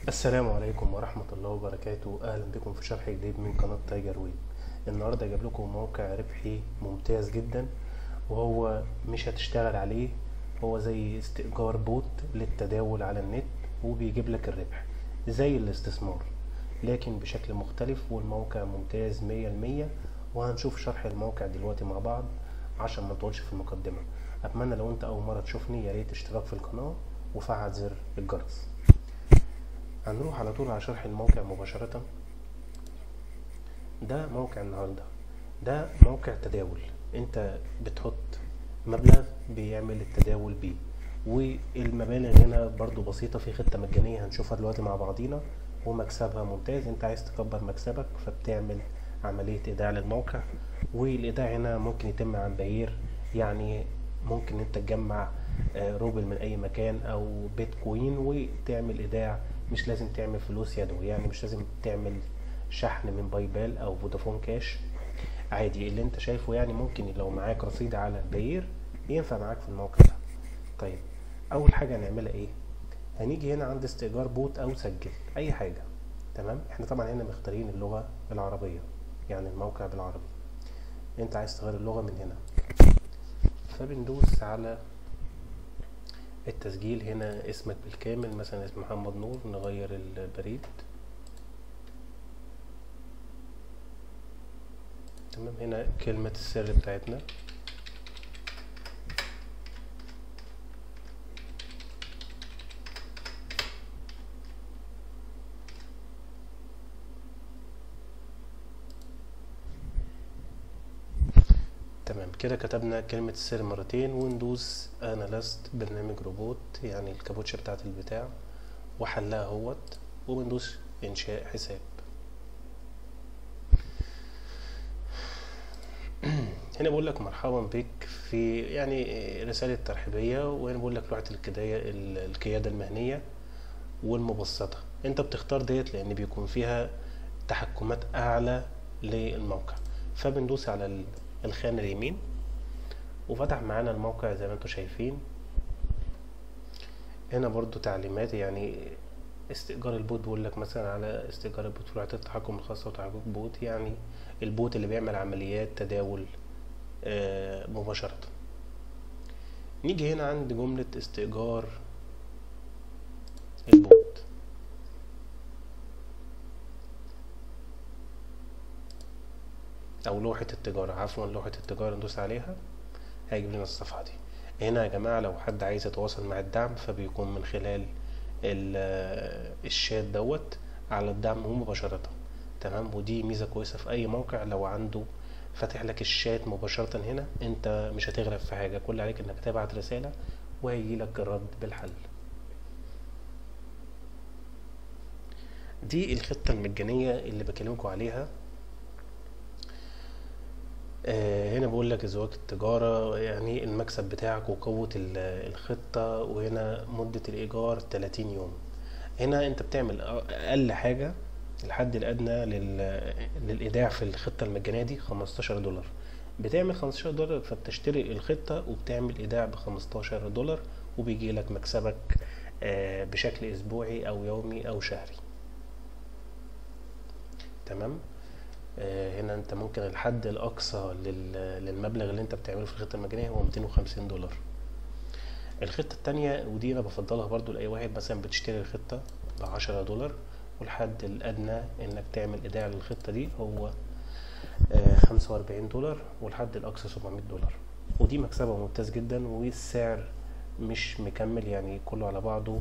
السلام عليكم ورحمة الله وبركاته أهلا بكم في شرح جديد من قناة تايجر ويب النهاردة جايب لكم موقع ربحي ممتاز جدا وهو مش هتشتغل عليه هو زي استئجار بوت للتداول على النت وبيجيب لك الربح زي الاستثمار لكن بشكل مختلف والموقع ممتاز مية المية وهنشوف شرح الموقع دلوقتي مع بعض عشان ما نطولش في المقدمة أتمنى لو أنت أول مرة تشوفني يا ريت اشتراك في القناة وفعل زر الجرس هنروح على طول على شرح الموقع مباشرة ده موقع النهاردة ده موقع تداول انت بتحط مبلغ بيعمل التداول بيه والمبالغ هنا برضو بسيطة في خطة مجانية هنشوفها دلوقتي مع بعضينا ومكسبها ممتاز انت عايز تكبر مكسبك فبتعمل عملية ايداع للموقع والايداع هنا ممكن يتم عن بيير يعني ممكن انت تجمع روبل من اي مكان او بيتكوين وتعمل ايداع مش لازم تعمل فلوس يدوي يعني مش لازم تعمل شحن من باي بال او فودافون كاش عادي اللي انت شايفه يعني ممكن لو معاك رصيد على بير ينفع معاك في الموقع ده طيب اول حاجه هنعملها ايه هنيجي هنا عند استئجار بوت او سجل اي حاجه تمام احنا طبعا هنا مختارين اللغه العربيه يعني الموقع بالعربي انت عايز تغير اللغه من هنا فبندوس على التسجيل هنا اسمك بالكامل مثلا اسم محمد نور نغير البريد تمام هنا كلمة السر بتاعتنا تمام كده كتبنا كلمة السر مرتين وندوس انا لست برنامج روبوت يعني الكابوتشة بتاعت البتاع وحلها اهوت وبندوس انشاء حساب هنا بقول لك مرحبا بك في يعني رسالة ترحيبية وهنا بقول لك لوحة الكداية القيادة المهنية والمبسطة انت بتختار ديت لان بيكون فيها تحكمات اعلى للموقع فبندوس على الخانة اليمين وفتح معانا الموقع زي ما انتم شايفين هنا برضو تعليمات يعني استئجار البوت بيقول لك مثلا على استئجار البوت في وحدات التحكم الخاصة وتحقيق بوت يعني البوت اللي بيعمل عمليات تداول آه مباشرة نيجي هنا عند جملة استئجار البوت او لوحة التجارة عفوا لوحة التجارة ندوس عليها هيجيب لنا الصفحة دي هنا يا جماعة لو حد عايز يتواصل مع الدعم فبيكون من خلال الشات دوت على الدعم مباشرة تمام ودي ميزة كويسة في اي موقع لو عنده فاتح لك الشات مباشرة هنا انت مش هتغرب في حاجة كل عليك انك تبعت رسالة وهيجي لك الرد بالحل دي الخطة المجانية اللي بكلمكم عليها هنا بقول لك ازواج التجارة يعني المكسب بتاعك وقوة الخطة وهنا مدة الإيجار 30 يوم هنا انت بتعمل أقل حاجة الحد الأدنى للإيداع في الخطة المجانية دي 15 دولار بتعمل 15 دولار فبتشتري الخطة وبتعمل إيداع ب 15 دولار وبيجي لك مكسبك بشكل أسبوعي أو يومي أو شهري تمام هنا انت ممكن الحد الاقصى للمبلغ اللي انت بتعمله في الخطه المجانيه هو 250 دولار الخطه التانية ودي انا بفضلها برضو لاي واحد مثلا بتشتري الخطه ب 10 دولار والحد الادنى انك تعمل ايداع للخطه دي هو 45 دولار والحد الاقصى 700 دولار ودي مكسبها ممتاز جدا والسعر مش مكمل يعني كله على بعضه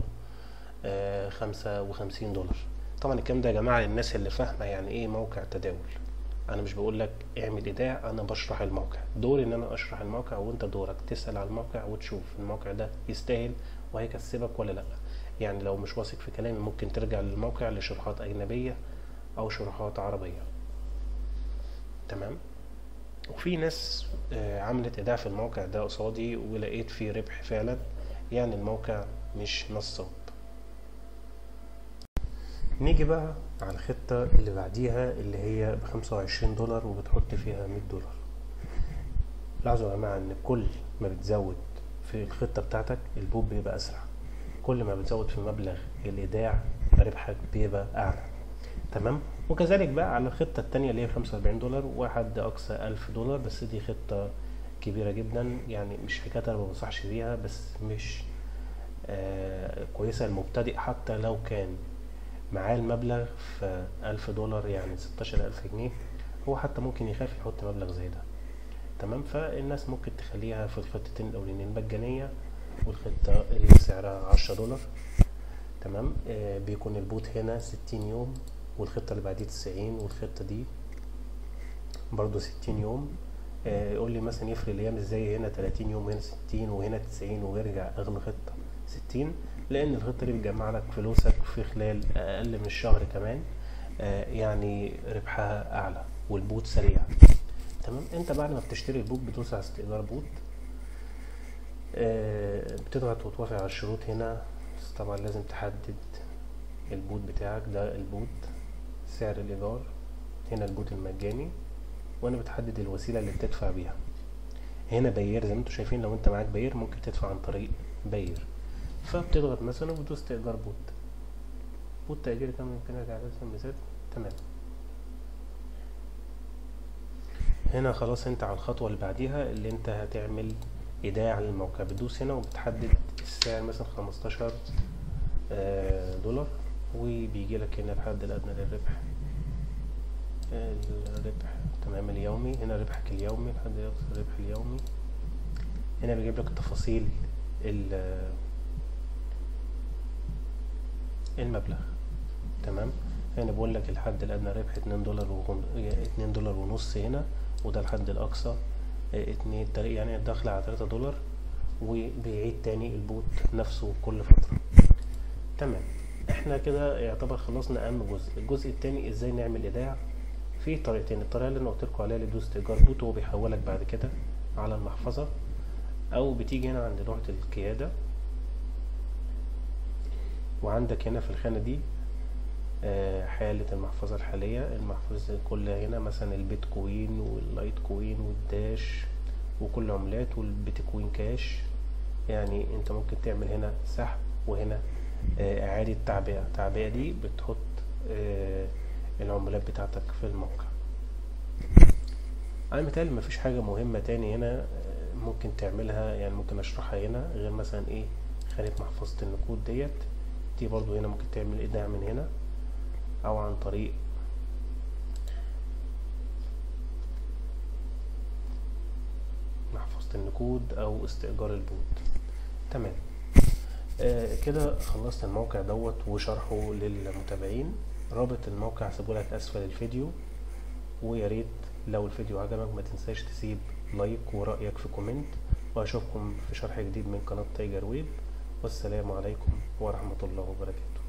55 دولار طبعا الكلام ده يا جماعه للناس اللي فاهمه يعني ايه موقع تداول انا مش بقول لك اعمل ايداع انا بشرح الموقع دوري ان انا اشرح الموقع وانت دورك تسال على الموقع وتشوف الموقع ده يستاهل وهيكسبك ولا لا يعني لو مش واثق في كلامي ممكن ترجع للموقع لشروحات اجنبيه او شروحات عربيه تمام وفي ناس عملت ايداع في الموقع ده قصادي ولقيت فيه ربح فعلا يعني الموقع مش نصاب نيجي بقى على الخطة اللي بعديها اللي هي بخمسة وعشرين دولار وبتحط فيها مية دولار لاحظوا يا جماعة ان كل ما بتزود في الخطة بتاعتك البوب بيبقى اسرع كل ما بتزود في مبلغ الايداع ربحك بيبقى اعلى تمام وكذلك بقى على الخطة التانية اللي هي 45 دولار وحد أقصى 1000 دولار بس دي خطة كبيرة جدا يعني مش حكاية أنا ما بنصحش بيها بس مش آه كويسة المبتدئ حتى لو كان معاه المبلغ في 1000 دولار يعني 16000 جنيه هو حتى ممكن يخاف يحط مبلغ زي ده تمام فالناس ممكن تخليها في الخطتين الأولانيين مجانية والخطة اللي سعرها 10 دولار تمام آه بيكون البوت هنا 60 يوم والخطة اللي بعديه 90 والخطة دي برضو 60 يوم آه يقول لي مثلا يفرق الايام ازاي هنا 30 يوم وهنا 60 وهنا 90 ويرجع اغلى خطة 60 لان الخطة دي بتجمع لك فلوسك في خلال اقل من الشهر كمان آه يعني ربحها اعلى والبوت سريع تمام انت بعد ما بتشتري البوت بتدوس على استئجار بوت آه بتضغط وتوافق على الشروط هنا بس طبعا لازم تحدد البوت بتاعك ده البوت سعر الإيجار هنا البوت المجاني وأنا بتحدد الوسيلة اللي بتدفع بيها هنا بير زي ما انتوا شايفين لو انت معاك بير ممكن تدفع عن طريق بير فبتضغط مثلا وبتدوس تأجار بوت بوت تأجير كم يمكنك على اساس المثال تمام هنا خلاص انت على الخطوة اللي بعديها اللي انت هتعمل ايداع للموقع بتدوس هنا وبتحدد السعر مثلا خمستاشر دولار وبيجي لك هنا الحد الأدنى للربح الربح تمام اليومي هنا ربحك اليومي الحد الأقصى الربح اليومي هنا بيجيب لك تفاصيل المبلغ تمام هنا بقول لك الحد الأدنى ربح اتنين دولار وغن... اتنين دولار ونص هنا وده الحد الأقصى اتنين يعني داخل على تلاتة دولار وبيعيد تاني البوت نفسه كل فترة تمام احنا كده يعتبر خلصنا اهم جزء الجزء التاني ازاي نعمل ايداع في طريقتين الطريقه اللي انا قلت لكم عليها اللي دوست ايجار بوت هو بيحولك بعد كده على المحفظه او بتيجي هنا عند لوحه القياده وعندك هنا في الخانه دي حالة المحفظة الحالية المحفظة كلها هنا مثلا البيتكوين واللايت كوين والداش وكل عملات والبيتكوين كاش يعني انت ممكن تعمل هنا سحب وهنا اعادة تعبئة التعبئة دي بتحط العملات بتاعتك في الموقع على مثال مفيش حاجة مهمة تاني هنا ممكن تعملها يعني ممكن اشرحها هنا غير مثلا ايه خانة محفظة النقود ديت دي برضو هنا ممكن تعمل ايداع من هنا او عن طريق محفظة النقود او استئجار البوت تمام آه كده خلصت الموقع دوت وشرحه للمتابعين رابط الموقع هسيبهولك اسفل الفيديو ويا ريت لو الفيديو عجبك ما تنساش تسيب لايك ورأيك في كومنت واشوفكم في شرح جديد من قناة تايجر ويب والسلام عليكم ورحمة الله وبركاته